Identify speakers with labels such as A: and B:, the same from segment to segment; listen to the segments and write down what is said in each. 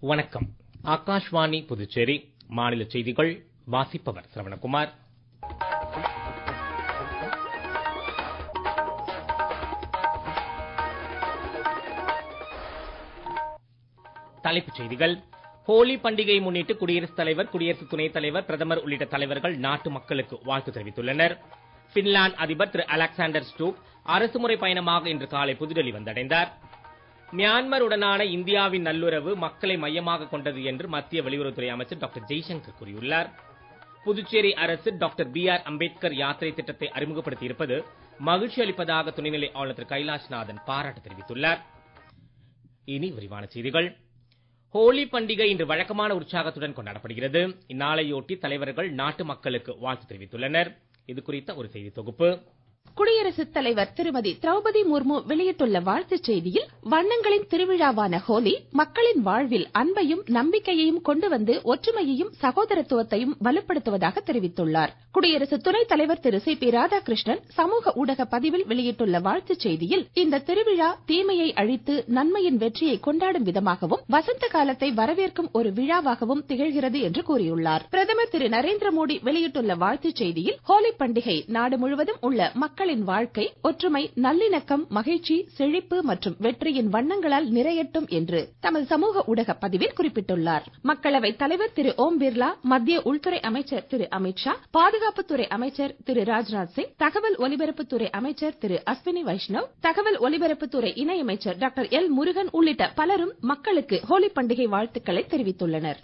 A: வணக்கம் ஆகாஷ்வாணி புதுச்சேரி மாநில செய்திகள் வாசிப்பவர் சரவணகுமார் தலைப்புச் செய்திகள் ஹோலி பண்டிகையை முன்னிட்டு குடியரசுத் தலைவர் குடியரசு துணைத் தலைவர் பிரதமர் உள்ளிட்ட தலைவர்கள் நாட்டு மக்களுக்கு வாழ்த்து தெரிவித்துள்ளனர் பின்லாந்து அதிபர் திரு அலெக்சாண்டர் ஸ்டூப் அரசுமுறை பயணமாக இன்று காலை புதுடெல்லி வந்தடைந்தார் மியான்மர் உடனான இந்தியாவின் நல்லுறவு மக்களை மையமாக கொண்டது என்று மத்திய வெளியுறவுத்துறை அமைச்சர் டாக்டர் ஜெய்சங்கர் கூறியுள்ளார் புதுச்சேரி அரசு டாக்டர் பி ஆர் அம்பேத்கர் யாத்திரை திட்டத்தை அறிமுகப்படுத்தி இருப்பது மகிழ்ச்சி அளிப்பதாக துணைநிலை ஆளுநர் திரு கைலாஷ்நாதன் பாராட்டு தெரிவித்துள்ளார் இனி விரிவான செய்திகள் ஹோலி பண்டிகை இன்று வழக்கமான உற்சாகத்துடன் கொண்டாடப்படுகிறது இந்நாளையொட்டி தலைவர்கள் நாட்டு மக்களுக்கு வாழ்த்து தெரிவித்துள்ளனர் இது குறித்த ஒரு செய்தி தொகுப்பு
B: குடியரசுத் தலைவர் திருமதி திரௌபதி முர்மு வெளியிட்டுள்ள வாழ்த்துச் செய்தியில் வண்ணங்களின் திருவிழாவான ஹோலி மக்களின் வாழ்வில் அன்பையும் நம்பிக்கையையும் கொண்டு வந்து ஒற்றுமையையும் சகோதரத்துவத்தையும் வலுப்படுத்துவதாக தெரிவித்துள்ளார் குடியரசு துணைத் தலைவர் திரு சி பி ராதாகிருஷ்ணன் சமூக ஊடக பதிவில் வெளியிட்டுள்ள வாழ்த்துச் செய்தியில் இந்த திருவிழா தீமையை அழித்து நன்மையின் வெற்றியை கொண்டாடும் விதமாகவும் வசந்த காலத்தை வரவேற்கும் ஒரு விழாவாகவும் திகழ்கிறது என்று கூறியுள்ளார் பிரதமர் திரு நரேந்திர மோடி வெளியிட்டுள்ள வாழ்த்துச் செய்தியில் ஹோலி பண்டிகை நாடு முழுவதும் உள்ள மக்களின் வாழ்க்கை ஒற்றுமை நல்லிணக்கம் மகிழ்ச்சி செழிப்பு மற்றும் வெற்றியின் வண்ணங்களால் நிறையட்டும் என்று தமது சமூக ஊடக பதிவில் குறிப்பிட்டுள்ளார் மக்களவைத் தலைவர் திரு ஓம் பிர்லா மத்திய உள்துறை அமைச்சர் திரு அமித்ஷா பாதுகாப்புத்துறை அமைச்சர் திரு ராஜ்நாத் சிங் தகவல் ஒலிபரப்புத்துறை அமைச்சர் திரு அஸ்வினி வைஷ்ணவ் தகவல் ஒலிபரப்புத்துறை இணையமைச்சர் டாக்டர் எல் முருகன் உள்ளிட்ட பலரும் மக்களுக்கு ஹோலி பண்டிகை வாழ்த்துக்களை தெரிவித்துள்ளனர்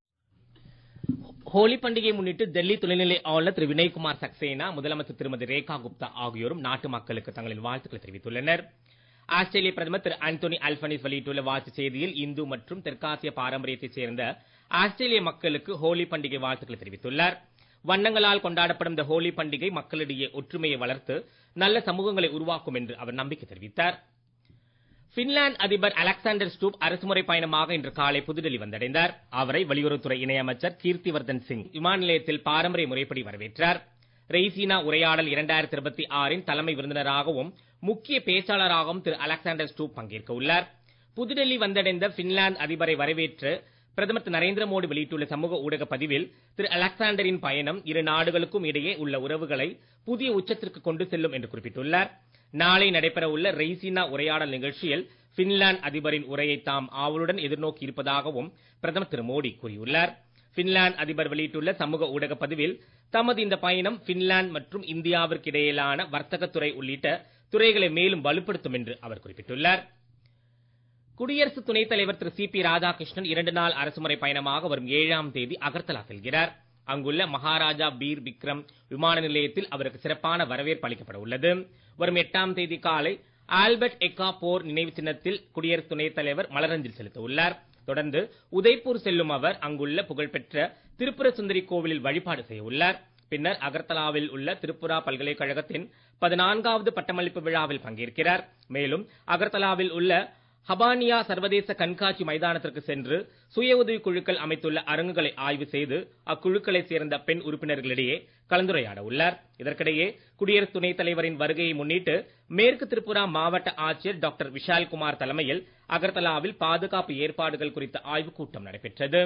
A: ஹோலி பண்டிகையை முன்னிட்டு டெல்லி துணைநிலை ஆளுநர் திரு வினய்குமார் சக்சேனா முதலமைச்சர் திருமதி ரேகா குப்தா ஆகியோரும் நாட்டு மக்களுக்கு தங்களின் வாழ்த்துக்களை தெரிவித்துள்ளனர் ஆஸ்திரேலிய பிரதமர் திரு ஆந்தோனி அல்பனிஸ் வெளியிட்டுள்ள வாழ்த்துச் செய்தியில் இந்து மற்றும் தெற்காசிய பாரம்பரியத்தைச் சேர்ந்த ஆஸ்திரேலிய மக்களுக்கு ஹோலி பண்டிகை வாழ்த்துக்களை தெரிவித்துள்ளார் வண்ணங்களால் கொண்டாடப்படும் இந்த ஹோலி பண்டிகை மக்களிடையே ஒற்றுமையை வளர்த்து நல்ல சமூகங்களை உருவாக்கும் என்று அவர் நம்பிக்கை தெரிவித்தார் பின்லாந்து அதிபர் அலெக்சாண்டர் ஸ்டூப் அரசுமுறை பயணமாக இன்று காலை புதுடெல்லி வந்தடைந்தார் அவரை வெளியுறவுத்துறை இணையமைச்சர் கீர்த்திவர்தன் சிங் விமான நிலையத்தில் பாரம்பரிய முறைப்படி வரவேற்றார் ரெய்சீனா உரையாடல் இரண்டாயிரத்தி இருபத்தி ஆறின் தலைமை விருந்தினராகவும் முக்கிய பேச்சாளராகவும் திரு அலெக்சாண்டர் ஸ்டூப் பங்கேற்க உள்ளார் புதுடெல்லி வந்தடைந்த பின்லாந்து அதிபரை வரவேற்று பிரதமர் திரு நரேந்திர மோடி வெளியிட்டுள்ள சமூக ஊடக பதிவில் திரு அலெக்சாண்டரின் பயணம் இரு நாடுகளுக்கும் இடையே உள்ள உறவுகளை புதிய உச்சத்திற்கு கொண்டு செல்லும் என்று குறிப்பிட்டுள்ளார் நாளை நடைபெற உள்ள ரெய்சீனா உரையாடல் நிகழ்ச்சியில் பின்லாந்து அதிபரின் உரையை தாம் ஆவலுடன் எதிர்நோக்கி இருப்பதாகவும் பிரதமர் திரு மோடி கூறியுள்ளார் பின்லாந்து அதிபர் வெளியிட்டுள்ள சமூக ஊடக பதிவில் தமது இந்த பயணம் பின்லாந்து மற்றும் இந்தியாவிற்கு இடையிலான வர்த்தகத்துறை உள்ளிட்ட துறைகளை மேலும் வலுப்படுத்தும் என்று அவர் குறிப்பிட்டுள்ளார் குடியரசு துணைத் தலைவர் திரு சி பி ராதாகிருஷ்ணன் இரண்டு நாள் அரசுமுறை பயணமாக வரும் ஏழாம் தேதி அகர்த்தலா செல்கிறார் அங்குள்ள மகாராஜா பீர் விக்ரம் விமான நிலையத்தில் அவருக்கு சிறப்பான வரவேற்பு அளிக்கப்பட உள்ளது வரும் எட்டாம் தேதி காலை ஆல்பர்ட் எக்கா போர் நினைவு சின்னத்தில் குடியரசு துணைத் தலைவர் மலரஞ்சல் செலுத்த உள்ளார் தொடர்ந்து உதய்பூர் செல்லும் அவர் அங்குள்ள புகழ்பெற்ற திருப்புர சுந்தரி கோவிலில் வழிபாடு செய்ய உள்ளார் பின்னர் அகர்த்தலாவில் உள்ள திரிபுரா பல்கலைக்கழகத்தின் பதினான்காவது பட்டமளிப்பு விழாவில் பங்கேற்கிறார் மேலும் அகர்த்தலாவில் உள்ள ஹபானியா சர்வதேச கண்காட்சி மைதானத்திற்கு சென்று சுய உதவி குழுக்கள் அமைத்துள்ள அரங்குகளை ஆய்வு செய்து அக்குழுக்களை சேர்ந்த பெண் உறுப்பினர்களிடையே கலந்துரையாட உள்ளார் இதற்கிடையே குடியரசு துணைத் தலைவரின் வருகையை முன்னிட்டு மேற்கு திரிபுரா மாவட்ட ஆட்சியர் டாக்டர் விஷால்குமார் தலைமையில் அகர்தலாவில் பாதுகாப்பு ஏற்பாடுகள் குறித்த ஆய்வுக் கூட்டம் நடைபெற்றது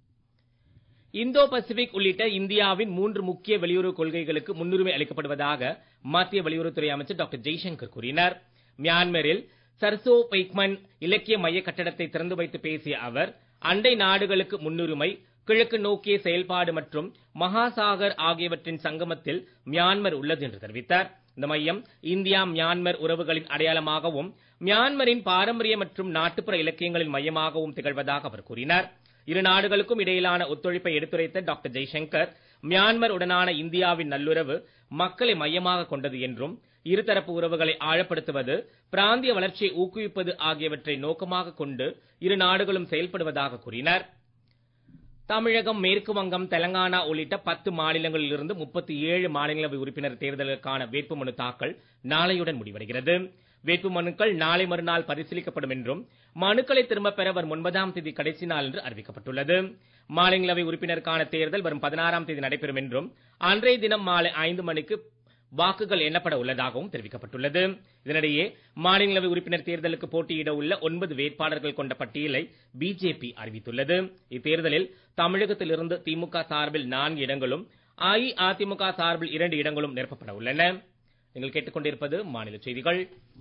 A: இந்தோ பசிபிக் உள்ளிட்ட இந்தியாவின் மூன்று முக்கிய வெளியுறவு கொள்கைகளுக்கு முன்னுரிமை அளிக்கப்படுவதாக மத்திய வெளியுறவுத்துறை அமைச்சர் டாக்டர் ஜெய்சங்கர் கூறினார் மியான்மரில் சர்சோ பைக்மன் இலக்கிய மைய கட்டடத்தை திறந்து வைத்து பேசிய அவர் அண்டை நாடுகளுக்கு முன்னுரிமை கிழக்கு நோக்கிய செயல்பாடு மற்றும் மகாசாகர் ஆகியவற்றின் சங்கமத்தில் மியான்மர் உள்ளது என்று தெரிவித்தார் இந்த மையம் இந்தியா மியான்மர் உறவுகளின் அடையாளமாகவும் மியான்மரின் பாரம்பரிய மற்றும் நாட்டுப்புற இலக்கியங்களின் மையமாகவும் திகழ்வதாக அவர் கூறினார் இரு நாடுகளுக்கும் இடையிலான ஒத்துழைப்பை எடுத்துரைத்த டாக்டர் ஜெய்சங்கர் மியான்மர் உடனான இந்தியாவின் நல்லுறவு மக்களை மையமாக கொண்டது என்றும் இருதரப்பு உறவுகளை ஆழப்படுத்துவது பிராந்திய வளர்ச்சியை ஊக்குவிப்பது ஆகியவற்றை நோக்கமாக கொண்டு இரு நாடுகளும் செயல்படுவதாக கூறினார் தமிழகம் மேற்கு வங்கம் தெலங்கானா உள்ளிட்ட பத்து மாநிலங்களில் இருந்து முப்பத்தி ஏழு மாநிலங்களவை உறுப்பினர் தேர்தலுக்கான வேட்புமனு தாக்கல் நாளையுடன் முடிவடைகிறது வேட்புமனுக்கள் நாளை மறுநாள் பரிசீலிக்கப்படும் என்றும் மனுக்களை திரும்பப் பெற வரும் ஒன்பதாம் தேதி கடைசி நாள் என்று அறிவிக்கப்பட்டுள்ளது மாநிலங்களவை உறுப்பினருக்கான தேர்தல் வரும் பதினாறாம் தேதி நடைபெறும் என்றும் அன்றைய தினம் மாலை ஐந்து மணிக்கு வாக்குகள் எண்ணப்பட உள்ளதாகவும் தெரிவிக்கப்பட்டுள்ளது இதனிடையே மாநிலங்களவை உறுப்பினர் தேர்தலுக்கு போட்டியிட உள்ள ஒன்பது வேட்பாளர்கள் கொண்ட பட்டியலை பிஜேபி அறிவித்துள்ளது இத்தேர்தலில் தமிழகத்திலிருந்து திமுக சார்பில் நான்கு இடங்களும் அஇஅதிமுக சார்பில் இரண்டு இடங்களும் நிரப்பப்பட உள்ளன நீங்கள் கேட்டுக்கொண்டிருப்பது மாநில செய்திகள்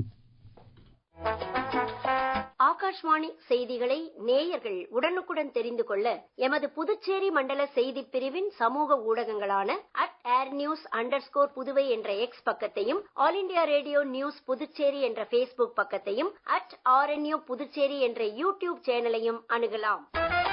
C: ஆகாஷ்வாணி செய்திகளை நேயர்கள் உடனுக்குடன் தெரிந்து கொள்ள எமது புதுச்சேரி மண்டல செய்திப் பிரிவின் சமூக ஊடகங்களான at air news under Puduvai என்ற எக்ஸ் பக்கத்தையும் All India Radio News Puducherry என்ற ஃபேஸ்புக் பக்கத்தையும் அட் ஆர்என்யூ புதுச்சேரி என்ற யூடியூப் சேனலையும் அணுகலாம்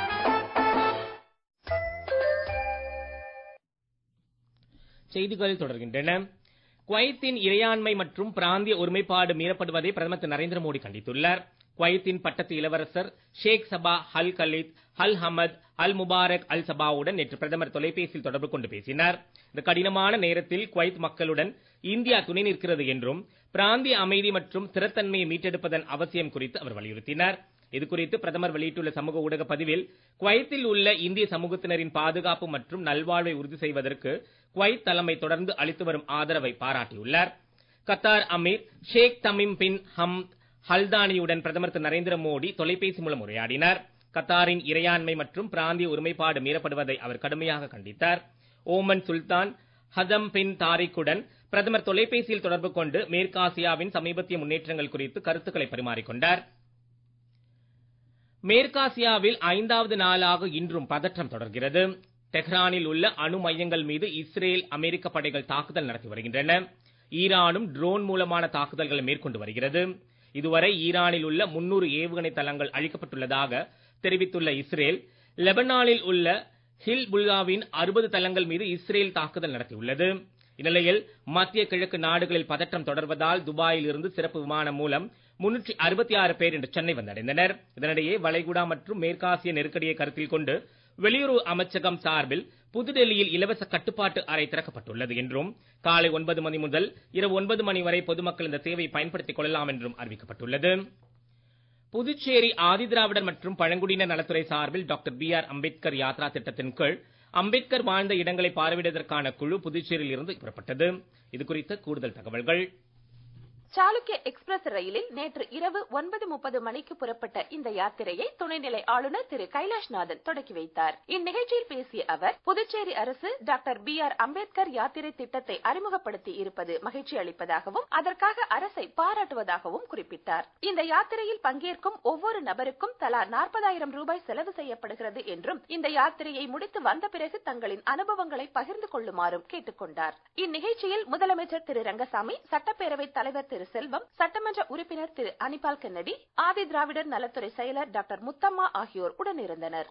A: செய்திகள் தொடர்கின்றன குவைத்தின் இறையாண்மை மற்றும் பிராந்திய ஒருமைப்பாடு மீறப்படுவதை பிரதமர் திரு நரேந்திர மோடி கண்டித்துள்ளார் குவைத்தின் பட்டத்து இளவரசர் Sheikh Sabah Al Khalid Al Hamad Al Mubarak Al சபாவுடன் நேற்று பிரதமர் தொலைபேசியில் தொடர்பு கொண்டு பேசினார் இந்த கடினமான நேரத்தில் குவைத் மக்களுடன் இந்தியா துணை நிற்கிறது என்றும் பிராந்திய அமைதி மற்றும் ஸ்திரத்தன்மையை மீட்டெடுப்பதன் அவசியம் குறித்து அவர் வலியுறுத்தினார் இது குறித்து பிரதமர் வெளியிட்டுள்ள சமூக ஊடக பதிவில் குவைத்தில் உள்ள இந்திய சமூகத்தினரின் பாதுகாப்பு மற்றும் நல்வாழ்வை உறுதி செய்வதற்கு குவைத் தலைமை தொடர்ந்து அளித்து வரும் ஆதரவை பாராட்டியுள்ளார் Qatar Emir Sheikh Tamim bin Hamad ஹல்தானியுடன் பிரதமர் திரு நரேந்திர மோடி தொலைபேசி மூலம் உரையாடினார் கத்தாரின் இறையாண்மை மற்றும் பிராந்திய ஒருமைப்பாடு மீறப்படுவதை அவர் கடுமையாக கண்டித்தார் ஓமன் சுல்தான் ஹதம் பின் தாரிக்குடன் பிரதமர் தொலைபேசியில் தொடர்பு கொண்டு மேற்காசியாவின் சமீபத்திய முன்னேற்றங்கள் குறித்து கருத்துக்களை பரிமாறிக்கொண்டார் மேற்காசியாவில் ஐந்தாவது நாளாக இன்றும் பதற்றம் தொடர்கிறது டெஹ்ரானில் உள்ள அணு மையங்கள் மீது இஸ்ரேல் அமெரிக்க படைகள் தாக்குதல் நடத்தி வருகின்றன ஈரானும் ட்ரோன் மூலமான தாக்குதல்களை மேற்கொண்டு வருகிறது இதுவரை ஈரானில் உள்ள 300 ஏவுகணை தளங்கள் அழிக்கப்பட்டுள்ளதாக தெரிவித்துள்ள இஸ்ரேல் லெபனானில் உள்ள ஹில் புல்காவின் 60 தளங்கள் மீது இஸ்ரேல் தாக்குதல் நடத்தியுள்ளது இந்நிலையில் மத்திய கிழக்கு நாடுகளில் பதற்றம் தொடர்வதால் துபாயில் இருந்து சிறப்பு விமானம் மூலம் 366 பேர் இன்று சென்னை வந்தடைந்தனர் இதனிடையே வளைகுடா மற்றும் மேற்காசிய நெருக்கடியை கருத்தில் கொண்டு வெளியுறவு அமைச்சகம் சார்பில் புதுடெல்லியில் இலவச கட்டுப்பாட்டு அறை திறக்கப்பட்டுள்ளது என்றும் காலை ஒன்பது மணி முதல் இரவு ஒன்பது மணி வரை பொதுமக்கள் இந்த சேவையை பயன்படுத்திக் கொள்ளலாம் என்றும் அறிவிக்கப்பட்டுள்ளது புதுச்சேரி ஆதிதிராவிடர் மற்றும் பழங்குடியினர் நலத்துறை சார்பில் doctor B R Ambedkar Yatra திட்டத்தின் கீழ் அம்பேத்கர் வாழ்ந்த இடங்களை பார்வையிடுவதற்கான குழு புதுச்சேரியில் இருந்து புறப்பட்டது இது குறித்த கூடுதல் தகவல்கள்
B: சாளுக்கிய எக்ஸ்பிரஸ் ரயிலில் நேற்று இரவு ஒன்பது முப்பது மணிக்கு புறப்பட்ட இந்த யாத்திரையை துணைநிலை ஆளுநர் திரு கைலாஷ்நாதன் தொடக்கி வைத்தார் இந்நிகழ்ச்சியில் பேசிய அவர் புதுச்சேரி அரசு டாக்டர் பி ஆர் அம்பேத்கர் யாத்திரை திட்டத்தை அறிமுகப்படுத்தி இருப்பது மகிழ்ச்சி அளிப்பதாகவும் அதற்காக அரசை பாராட்டுவதாகவும் குறிப்பிட்டார் இந்த யாத்திரையில் பங்கேற்கும் ஒவ்வொரு நபருக்கும் தலா நாற்பதாயிரம் ரூபாய் செலவு செய்யப்படுகிறது என்றும் இந்த யாத்திரையை முடித்து வந்த பிறகு தங்களின் அனுபவங்களை பகிர்ந்து கொள்ளுமாறும் கேட்டுக் கொண்டார் இந்நிகழ்ச்சியில் முதலமைச்சர் திரு ரங்கசாமி சட்டப்பேரவைத் தலைவர் திரு செல்வம் சட்டமன்ற உறுப்பினர் திரு அனிபால் கென்னடி ஆதி திராவிடர் நலத்துறை செயலர் டாக்டர் முத்தம்மா ஆகியோர் உடனிருந்தனர்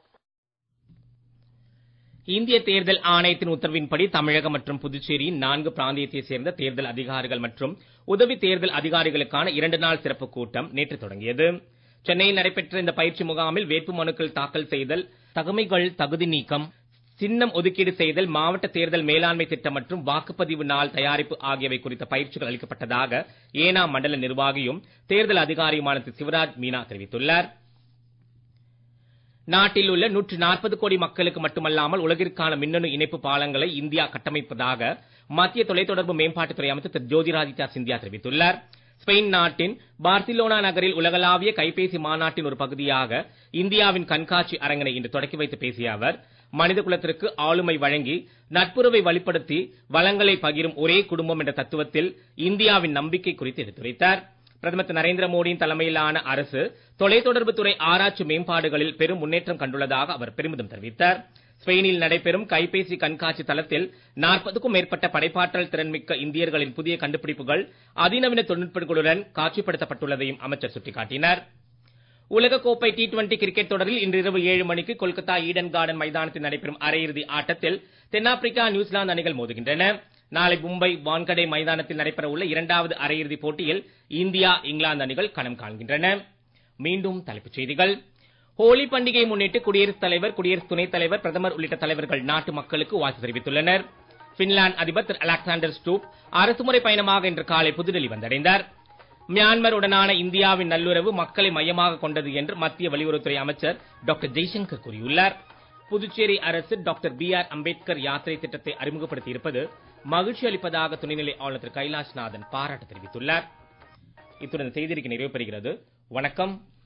A: இந்திய தேர்தல் ஆணையத்தின் உத்தரவின்படி தமிழகம் மற்றும் புதுச்சேரியின் நான்கு பிராந்தியத்தைச் சேர்ந்த தேர்தல் அதிகாரிகள் மற்றும் உதவி தேர்தல் அதிகாரிகளுக்கான இரண்டு நாள் சிறப்பு கூட்டம் நேற்று தொடங்கியது சென்னையில் நடைபெற்ற இந்த பயிற்சி முகாமில் வேட்புமனுக்கள் தாக்கல் செய்தல் தகமைகள் தகுதி நீக்கம் சின்னம் ஒதுக்கீடு செய்தல் மாவட்ட தேர்தல் மேலாண்மை திட்டம் மற்றும் வாக்குப்பதிவு நாள் தயாரிப்பு ஆகியவை குறித்த பயிற்சிகள் அளிக்கப்பட்டதாக ஏனா மண்டல நிர்வாகியும் தேர்தல் அதிகாரியுமான திரு சிவராஜ் மீனா தெரிவித்துள்ளார் நாட்டில் உள்ள நூற்று நாற்பது கோடி மக்களுக்கு மட்டுமல்லாமல் உலகிற்கான மின்னணு இணைப்பு பாலங்களை இந்தியா கட்டமைப்பதாக மத்திய தொலைத்தொடர்பு மேம்பாட்டுத்துறை அமைச்சர் திரு ஜோதிராதித்யா சிந்தியா தெரிவித்துள்ளார் ஸ்பெயின் நாட்டின் பார்சிலோனா நகரில் உலகளாவிய கைபேசி மாநாட்டின் ஒரு பகுதியாக இந்தியாவின் கண்காட்சி அரங்கினை இன்று தொடக்கி வைத்து பேசிய அவர் மனித குலத்திற்கு ஆளுமை வழங்கி நட்புறவை வலுப்படுத்தி வளங்களை பகிரும் ஒரே குடும்பம் என்ற தத்துவத்தில் இந்தியாவின் நம்பிக்கை குறித்து எடுத்துரைத்தார் பிரதமர் திரு நரேந்திர மோடியின் தலைமையிலான அரசு தொலைத்தொடர்பு துறை ஆராய்ச்சி மேம்பாடுகளில் பெரும் முன்னேற்றம் கண்டுள்ளதாக அவர் பெருமிதம் தெரிவித்தார் ஸ்பெயினில் நடைபெறும் கைபேசி கண்காட்சி தளத்தில் நாற்பதுக்கும் மேற்பட்ட படைப்பாற்றல் திறன்மிக்க இந்தியர்களின் புதிய கண்டுபிடிப்புகள் அதிநவீன தொழில்நுட்பங்களுடன் காட்சிப்படுத்தப்பட்டுள்ளதையும் அமைச்சர் சுட்டிக்காட்டினார் உலகக்கோப்பை டி டுவெண்டி கிரிக்கெட் தொடரில் இன்று இரவு ஏழு மணிக்கு கொல்கத்தா ஈடன் கார்டன் மைதானத்தில் நடைபெறும் அரையிறுதி ஆட்டத்தில் தென்னாப்பிரிக்கா நியூசிலாந்து அணிகள் மோதுகின்றன நாளை மும்பை வான்கடே மைதானத்தில் நடைபெற உள்ள இரண்டாவது அரையிறுதிப் போட்டியில் இந்தியா இங்கிலாந்து அணிகள் களம் காண்கின்றன மீண்டும் தலைப்புச் செய்திகள் ஹோலி பண்டிகையை முன்னிட்டு குடியரசுத் தலைவர் குடியரசு துணைத் தலைவர் பிரதமர் உள்ளிட்ட தலைவர்கள் நாட்டு மக்களுக்கு வாழ்த்து தெரிவித்துள்ளனர் பின்லாந்து அதிபர் திரு அலெக்சாண்டர் ஸ்டூப் அரசுமுறை பயணமாக இன்று காலை புதுடெல்லி வந்தடைந்தார் மியான்மர் உடனான இந்தியாவின் நல்லுறவு மக்களை மையமாக கொண்டது என்று மத்திய வெளியுறவுத்துறை அமைச்சர் டாக்டர் ஜெய்சங்கர் கூறியுள்ளார் புதுச்சேரி அரசு டாக்டர் பி ஆர் அம்பேத்கர் யாத்திரை திட்டத்தை அறிமுகப்படுத்தி இருப்பது மகிழ்ச்சி அளிப்பதாக துணைநிலை ஆளுநர் திரு கைலாஷ்நாதன் பாராட்டு தெரிவித்துள்ளார் இத்துடன் செய்திருக்க நிறைவு பெறுகிறது வணக்கம்